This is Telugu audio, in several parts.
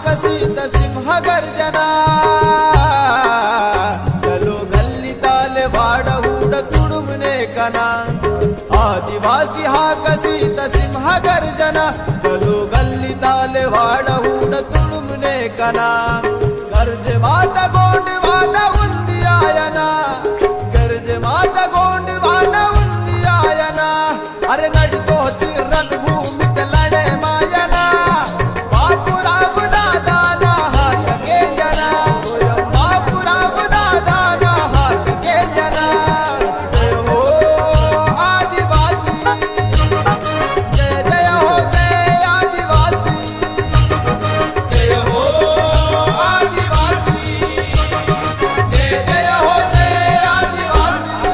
ఆకసీత సింహ గర్జన చలో గల్లి తాలె వాడహూడ తుడుమునే కన ఆదివాసి ఆకసీత సింహ గర్జన చలో గల్లి తాలె వాడహూడ తుడుమునే కన గర్జె మాత గోండి వాన ఉంది ఆయన గర్జె మాత గోండి వాన ఉంది ఆయన అరే నడితో చిర్రన్ భూమి తెల్లడే మాయన బాపు రావు దాదా నా హాట కే జన స్వయం బాపు రావు దాదా నా హాట కే జన జయ హో ఆదివాసి జయ జయ హో జయ ఆదివాసి జయ హో ఆదివాసి జయ జయ హో జయ ఆదివాసి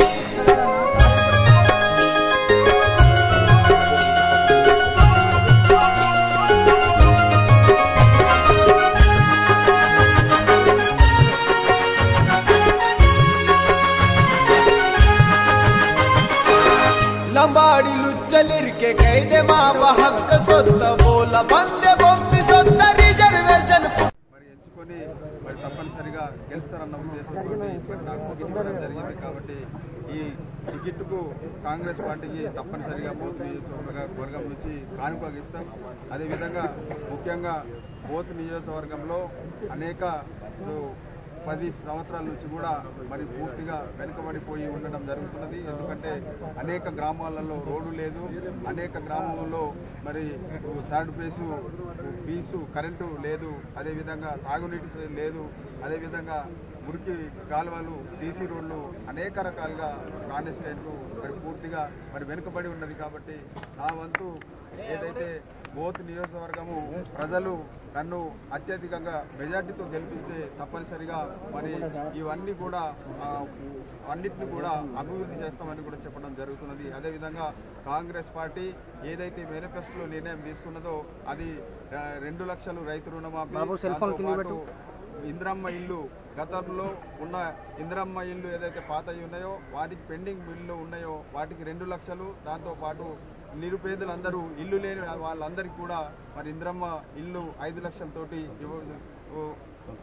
ಲಂಬಾಡಿ ಲುಚ್ಚಲಿರ್ಕೆ ಕೈದೆ ಮಾವ ಹಕ್ಕ ಸೊತ್ತ ಬೋಲ ಬಂದೆ ಬೊಮ್ಮಿ ಸೊತ್ತ ರಿಸರ್ವೇಶನ್ మరి ఎంచుకొని మరి తప్పనిసరిగా గెలుస్తారన్న ఉద్దేశంతో మరి నాకు టికెట్ ఇవ్వడం జరిగింది కాబట్టి ఈ టికెట్కు కాంగ్రెస్ పార్టీకి తప్పనిసరిగా బోత్ నియోజకవర్గ వర్గం నుంచి కానుక ఇస్తాం అదేవిధంగా ముఖ్యంగా బోత్ నియోజకవర్గంలో అనేక సో, పది సంవత్సరాల నుంచి కూడా మరి పూర్తిగా వెనుకబడిపోయి ఉండడం జరుగుతున్నది ఎందుకంటే అనేక గ్రామాలలో రోడ్డు లేదు అనేక గ్రామాలలో మరి థర్డ్ ఫేసు ఫీజు కరెంటు లేదు అదేవిధంగా తాగునీటి లేదు అదేవిధంగా మురికి కాలువలు సీసీ రోడ్లు అనేక రకాలుగా కాంటెస్టెంట్లు మరి పూర్తిగా మరి వెనుకబడి ఉన్నది కాబట్టి నా వంతు ఏదైతే బోత్ నియోజకవర్గము ప్రజలు నన్ను అత్యధికంగా మెజార్టీతో గెలిపిస్తే తప్పనిసరిగా మరి ఇవన్నీ కూడా ఆ, అన్నిటిని కూడా అభివృద్ధి చేస్తామని కూడా చెప్పడం జరుగుతున్నది అదేవిధంగా కాంగ్రెస్ పార్టీ ఏదైతే మేనిఫెస్టోలో నిర్ణయం తీసుకున్నదో అది ఆ, రెండు లక్షలు రైతు రుణమాఫీ దాంతో పాటు ఇందిరమ్మ ఇల్లు గతంలో ఉన్న ఇందిరమ్మ ఇల్లు ఏదైతే పాతవి ఉన్నాయో వాటికి పెండింగ్ బిల్లు ఉన్నాయో వాటికి రెండు లక్షలు దాంతో పాటు నిరుపేదలందరూ ఇల్లు లేని వాళ్ళందరికీ కూడా మరి ఇందిరమ్మ ఇల్లు ఐదు లక్షలతోటి ఇవ్వ-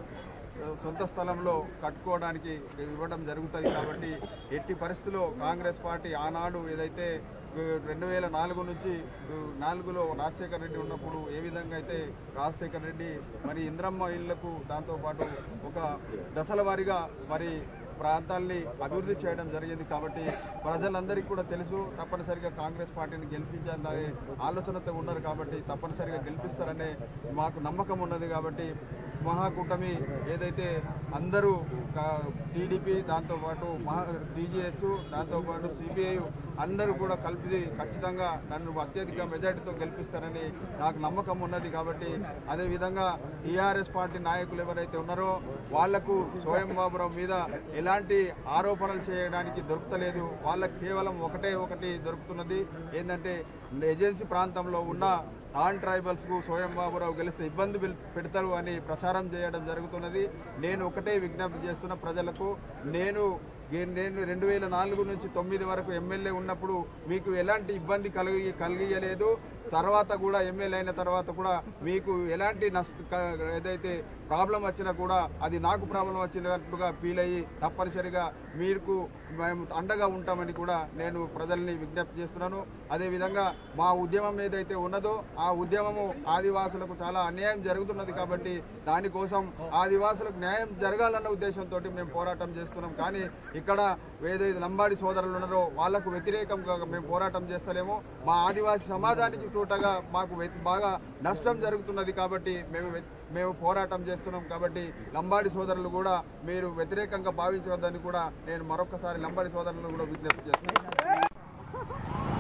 సొంత స్థలంలో కట్టుకోవడానికి ఇవ్వడం జరుగుతుంది కాబట్టి ఎట్టి పరిస్థితుల్లో కాంగ్రెస్ పార్టీ ఆనాడు ఏదైతే రెండు వేల నాలుగు నుంచి నాలుగులో రాజశేఖర రెడ్డి ఉన్నప్పుడు ఏ విధంగా అయితే రాజశేఖర రెడ్డి మరి ఇంద్రమ్మ ఇళ్లకు దాంతోపాటు ఒక దశల వారీగా మరి ప్రాంతాల్ని అభివృద్ధి చేయడం జరిగింది కాబట్టి ప్రజలందరికీ కూడా తెలుసు తప్పనిసరిగా కాంగ్రెస్ పార్టీని గెలిపించాలనే ఆలోచనతో ఉన్నారు కాబట్టి తప్పనిసరిగా గెలిపిస్తారనే మాకు నమ్మకం ఉన్నది కాబట్టి మహాకూటమి ఏదైతే అందరూ టీడీపీ దాంతోపాటు మహా టీజీఎస్ దాంతోపాటు సిపిఐ అందరూ కూడా కలిపి ఖచ్చితంగా నన్ను అత్యధిక మెజార్టీతో గెలిపిస్తారని నాకు నమ్మకం ఉన్నది కాబట్టి అదేవిధంగా టీఆర్ఎస్ పార్టీ నాయకులు ఎవరైతే ఉన్నారో వాళ్లకు స్వయం బాబురావు మీద ఎలాంటి ఆరోపణలు చేయడానికి దొరుకుతలేదు వాళ్ళకి కేవలం ఒకటే ఒకటి దొరుకుతున్నది ఏంటంటే ఏజెన్సీ ప్రాంతంలో ఉన్న నాన్ ట్రైబల్స్కు స్వయం బాబురావు గెలిస్తే ఇబ్బంది పెల్- పెడతారు అని ప్రచారం చేయడం జరుగుతున్నది నేను ఒకటే విజ్ఞప్తి చేస్తున్న ప్రజలకు నేను ఏ- నేను రెండు వేల నాలుగు నుంచి తొమ్మిది వరకు ఎమ్మెల్యే ఉన్నప్పుడు మీకు ఎలాంటి ఇబ్బంది కలిగి కలిగియలేదు తర్వాత కూడా ఎమ్మెల్యే అయిన తర్వాత కూడా మీకు ఎలాంటి నష్ట క- ఏదైతే ప్రాబ్లం వచ్చినా కూడా అది నాకు ప్రాబ్లం వచ్చినట్టుగా ఫీల్ అయ్యి తప్పనిసరిగా మీకు మేము అండగా ఉంటామని కూడా నేను ప్రజల్ని విజ్ఞప్తి చేస్తున్నాను అదేవిధంగా మా ఉద్యమం ఏదైతే ఉన్నదో ఆ ఉద్యమము ఆదివాసులకు చాలా అన్యాయం జరుగుతున్నది కాబట్టి దానికోసం ఆదివాసులకు న్యాయం జరగాలన్న ఉద్దేశంతో మేము పోరాటం చేస్తున్నాం కానీ ఇక్కడ ఏదైతే లంబాడి సోదరులు ఉన్నారో వాళ్లకు వ్యతిరేకంగా మేము పోరాటం చేస్తలేము మా ఆదివాసీ సమాజానికి తోటగా మాకు వ్య- బాగా నష్టం జరుగుతున్నది కాబట్టి మేము వ్య- మేము పోరాటం చేస్తున్నాం కాబట్టి లంబాడి సోదరులు కూడా మీరు వ్యతిరేకంగా భావించవద్దని కూడా నేను మరొకసారి లంబాడి సోదరులను కూడా విజ్ఞప్తి చేస్తున్నాను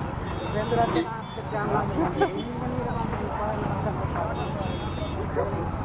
ఉపేంద్ర